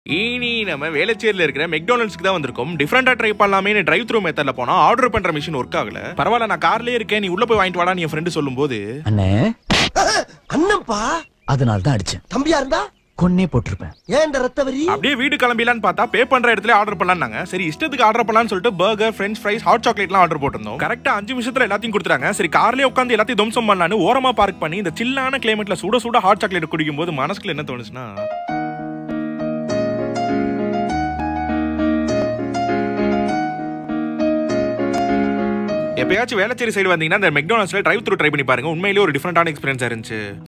இனி நம்ம வேளச்சேரியில் இருக்கிற மெக்டானல்ட்ஸ்க்கு தான் வந்திருக்கோம் டிஃப்ரெண்டா ட்ரை பண்ணலாமே டிரைவ் த்ரூ மெத்தட்ல போனா ஆர்டர் பண்ற மிஷின் ஒர்க் ஆகல பரவாயில்ல நான் கார்லயே இருக்கேன் நீ உள்ள போய் வாங்கிட்டு வாடா என் ஃப்ரெண்டு சொல்லும்போது அண்ணே அண்ணன்பா அதனால தான் அடிச்சேன் தம்பியா இருந்தா கொன்னே போட்டிருப்பேன் ஏன் இந்த ரத்த வரி அப்படியே வீடு கிளம்பிலான்னு பார்த்தா பே பண்ற இடத்துல ஆர்டர் பண்ணலாம்னாங்க சரி இஷ்டத்துக்கு ஆர்டர் பண்ணலாம்னு சொல்லிட்டு பர்கர் ஃப்ரெஞ்ச் ஃப்ரைஸ் ஹாட் சாக்லேட்லாம் ஆர்டர் போட்டிருந்தோம் கரெக்டா அஞ்சு நிமிஷத்துல எல்லாத்தையும் கொடுத்துறாங்க சரி கார்லயே உட்காந்து எல்லாத்தையும் துவம்சம் பண்ணலான்னு ஓரமா பார்க் பண்ணி இந்த சில்லான கிளைமேட்ல சுட சுட ஹாட் சாக்லேட் குடிக்கும் போது மனசுக்குள்ள என்ன தோணுச்சுன்னா எப்பயாச்சும் வேளச்சேரி சைடு வந்தீங்கன்னா இந்த மெக்டானல்ஸ்ல டிரைவ் த்ரூ ட்ரை பண்ணி பாருங்க உண்மையிலேயே ஒரு டிஃப்ரெண்டான எக்ஸ்பீரியன்ஸ் இருந்துச்சு